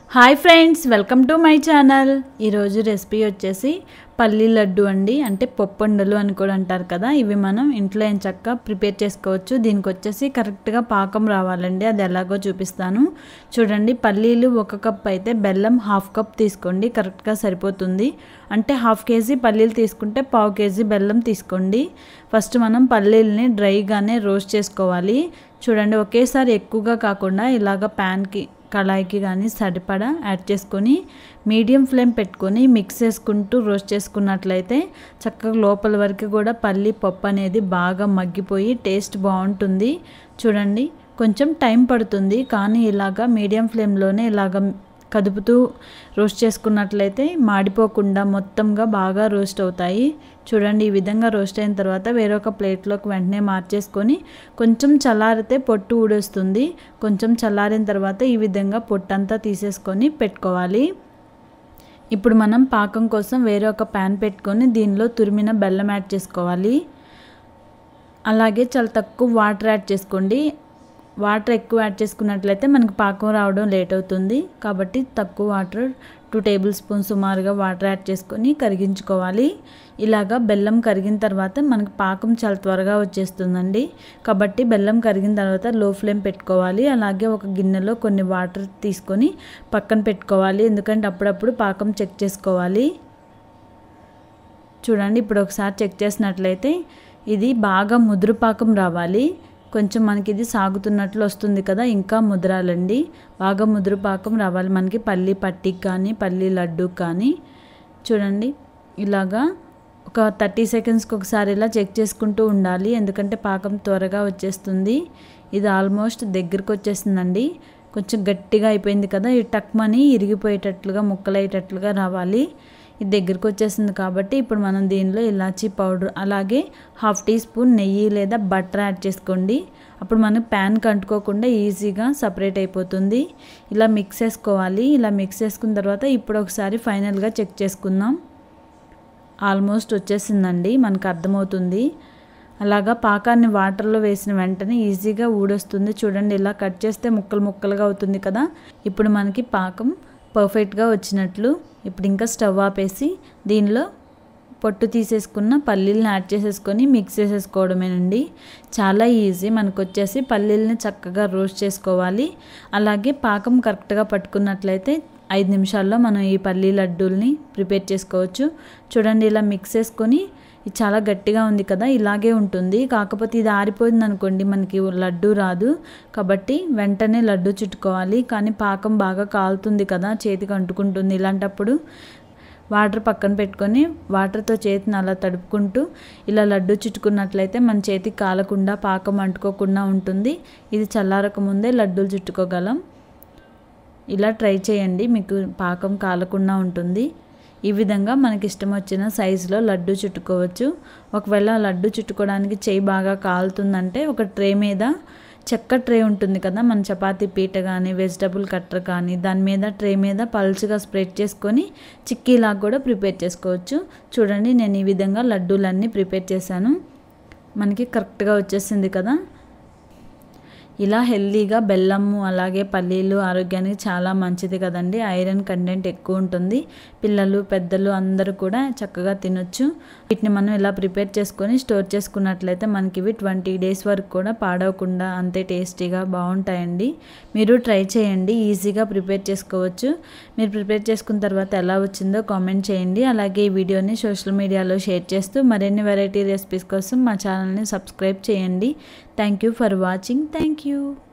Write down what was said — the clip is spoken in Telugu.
hi friends welcome to my channel ఈరోజు రెసిపీ వచ్చేసి పల్లీ లడ్డు అండి అంటే పొప్పండలు అని కూడా అంటారు కదా ఇవి మనం ఇంట్లో ఏం చక్క ప్రిపేర్ చేసుకోవచ్చు దీనికి వచ్చేసి కరెక్ట్గా పాకం రావాలండి అది ఎలాగో చూపిస్తాను చూడండి పల్లీలు ఒక కప్ అయితే బెల్లం హాఫ్ కప్ తీసుకోండి కరెక్ట్గా సరిపోతుంది అంటే హాఫ్ కేజీ పల్లీలు తీసుకుంటే పావు కేజీ బెల్లం తీసుకోండి ఫస్ట్ మనం పల్లీలని డ్రైగానే రోస్ట్ చేసుకోవాలి చూడండి ఒకేసారి ఎక్కువగా కాకుండా ఇలాగ ప్యాన్కి కళాయికి కానీ సరిపడా యాడ్ చేసుకొని మీడియం ఫ్లేమ్ పెట్టుకొని మిక్స్ చేసుకుంటూ రోస్ట్ చేసుకున్నట్లయితే చక్కగా లోపల వరకు కూడా పల్లి పప్పు అనేది బాగా మగ్గిపోయి టేస్ట్ బాగుంటుంది చూడండి కొంచెం టైం పడుతుంది కానీ ఇలాగా మీడియం ఫ్లేమ్లోనే ఇలాగ కదుపుతూ రోస్ట్ చేసుకున్నట్లయితే మాడిపోకుండా మొత్తంగా బాగా రోస్ట్ అవుతాయి చూడండి ఈ విధంగా రోస్ట్ అయిన తర్వాత వేరొక ప్లేట్లోకి వెంటనే మార్చేసుకొని కొంచెం చల్లారితే పొట్టు ఊడొస్తుంది కొంచెం చల్లారిన తర్వాత ఈ విధంగా పొట్టంతా తీసేసుకొని పెట్టుకోవాలి ఇప్పుడు మనం పాకం కోసం వేరే ఒక ప్యాన్ పెట్టుకొని దీనిలో తురిమిన బెల్లం యాడ్ చేసుకోవాలి అలాగే చాలా తక్కువ వాటర్ యాడ్ చేసుకోండి వాటర్ ఎక్కువ యాడ్ చేసుకున్నట్లయితే మనకి పాకం రావడం లేట్ అవుతుంది కాబట్టి తక్కువ వాటర్ టూ టేబుల్ స్పూన్ సుమారుగా వాటర్ యాడ్ చేసుకొని కరిగించుకోవాలి ఇలాగా బెల్లం కరిగిన తర్వాత మనకి పాకం చాలా త్వరగా వచ్చేస్తుందండి కాబట్టి బెల్లం కరిగిన తర్వాత లో ఫ్లేమ్ పెట్టుకోవాలి అలాగే ఒక గిన్నెలో కొన్ని వాటర్ తీసుకొని పక్కన పెట్టుకోవాలి ఎందుకంటే అప్పుడప్పుడు పాకం చెక్ చేసుకోవాలి చూడండి ఇప్పుడు ఒకసారి చెక్ చేసినట్లయితే ఇది బాగా ముదురు పాకం రావాలి కొంచెం మనకి ఇది సాగుతున్నట్లు వస్తుంది కదా ఇంకా ముద్రాలండి బాగా ముదురు పాకం రావాలి మనకి పల్లి పట్టికి కానీ పల్లి లడ్డు కానీ చూడండి ఇలాగా ఒక థర్టీ సెకండ్స్కి ఒకసారి ఇలా చెక్ చేసుకుంటూ ఉండాలి ఎందుకంటే పాకం త్వరగా వచ్చేస్తుంది ఇది ఆల్మోస్ట్ దగ్గరికి వచ్చేసిందండి కొంచెం గట్టిగా అయిపోయింది కదా ఈ టక్మని ఇరిగిపోయేటట్లుగా ముక్కలయ్యేటట్లుగా రావాలి ఇది దగ్గరికి వచ్చేసింది కాబట్టి ఇప్పుడు మనం దీనిలో ఇలాచీ పౌడర్ అలాగే హాఫ్ టీ స్పూన్ నెయ్యి లేదా బటర్ యాడ్ చేసుకోండి అప్పుడు మనకు ప్యాన్కి అంటుకోకుండా ఈజీగా సపరేట్ అయిపోతుంది ఇలా మిక్స్ చేసుకోవాలి ఇలా మిక్స్ చేసుకున్న తర్వాత ఇప్పుడు ఒకసారి ఫైనల్గా చెక్ చేసుకుందాం ఆల్మోస్ట్ వచ్చేసిందండి మనకు అర్థమవుతుంది అలాగా పాకాన్ని వాటర్లో వేసిన వెంటనే ఈజీగా ఊడొస్తుంది చూడండి ఇలా కట్ చేస్తే ముక్కలు ముక్కలుగా అవుతుంది కదా ఇప్పుడు మనకి పాకం పర్ఫెక్ట్గా వచ్చినట్లు ఇప్పుడు ఇంకా స్టవ్ ఆపేసి దీనిలో పొట్టు తీసేసుకున్న పల్లీలను యాడ్ చేసేసుకొని మిక్స్ చేసేసుకోవడమేనండి చాలా ఈజీ మనకు వచ్చేసి పల్లీలని చక్కగా రోస్ట్ చేసుకోవాలి అలాగే పాకం కరెక్ట్గా పట్టుకున్నట్లయితే ఐదు నిమిషాల్లో మనం ఈ పల్లీ లడ్డూల్ని ప్రిపేర్ చేసుకోవచ్చు చూడండి ఇలా మిక్స్ చేసుకొని ఇది చాలా గట్టిగా ఉంది కదా ఇలాగే ఉంటుంది కాకపోతే ఇది ఆరిపోయింది అనుకోండి మనకి లడ్డు రాదు కాబట్టి వెంటనే లడ్డు చుట్టుకోవాలి కానీ పాకం బాగా కాలుతుంది కదా చేతికి అంటుకుంటుంది ఇలాంటప్పుడు వాటర్ పక్కన పెట్టుకొని వాటర్తో చేతిని అలా తడుపుకుంటూ ఇలా లడ్డు చుట్టుకున్నట్లయితే మన చేతికి కాలకుండా పాకం అంటుకోకుండా ఉంటుంది ఇది చల్లారక ముందే లడ్డూలు చుట్టుకోగలం ఇలా ట్రై చేయండి మీకు పాకం కాలకుండా ఉంటుంది ఈ విధంగా మనకి ఇష్టం వచ్చిన సైజులో లడ్డు చుట్టుకోవచ్చు ఒకవేళ లడ్డు చుట్టుకోవడానికి చేయి బాగా కాలుతుందంటే ఒక ట్రే మీద చెక్క ట్రే ఉంటుంది కదా మన చపాతీ పీట కానీ వెజిటబుల్ కట్టర్ కానీ దాని మీద ట్రే మీద పల్చగా స్ప్రెడ్ చేసుకొని చిక్కీలాగా కూడా ప్రిపేర్ చేసుకోవచ్చు చూడండి నేను ఈ విధంగా లడ్డూలన్నీ ప్రిపేర్ చేశాను మనకి కరెక్ట్గా వచ్చేసింది కదా ఇలా హెల్దీగా బెల్లము అలాగే పల్లీలు ఆరోగ్యానికి చాలా మంచిది కదండి ఐరన్ కంటెంట్ ఎక్కువ ఉంటుంది పిల్లలు పెద్దలు అందరూ కూడా చక్కగా తినొచ్చు వీటిని మనం ఇలా ప్రిపేర్ చేసుకొని స్టోర్ చేసుకున్నట్లయితే మనకి ఇవి ట్వంటీ డేస్ వరకు కూడా పాడవకుండా అంతే టేస్టీగా బాగుంటాయండి మీరు ట్రై చేయండి ఈజీగా ప్రిపేర్ చేసుకోవచ్చు మీరు ప్రిపేర్ చేసుకున్న తర్వాత ఎలా వచ్చిందో కామెంట్ చేయండి అలాగే ఈ వీడియోని సోషల్ మీడియాలో షేర్ చేస్తూ మరిన్ని వెరైటీ రెసిపీస్ కోసం మా ఛానల్ని సబ్స్క్రైబ్ చేయండి thank you for watching thank you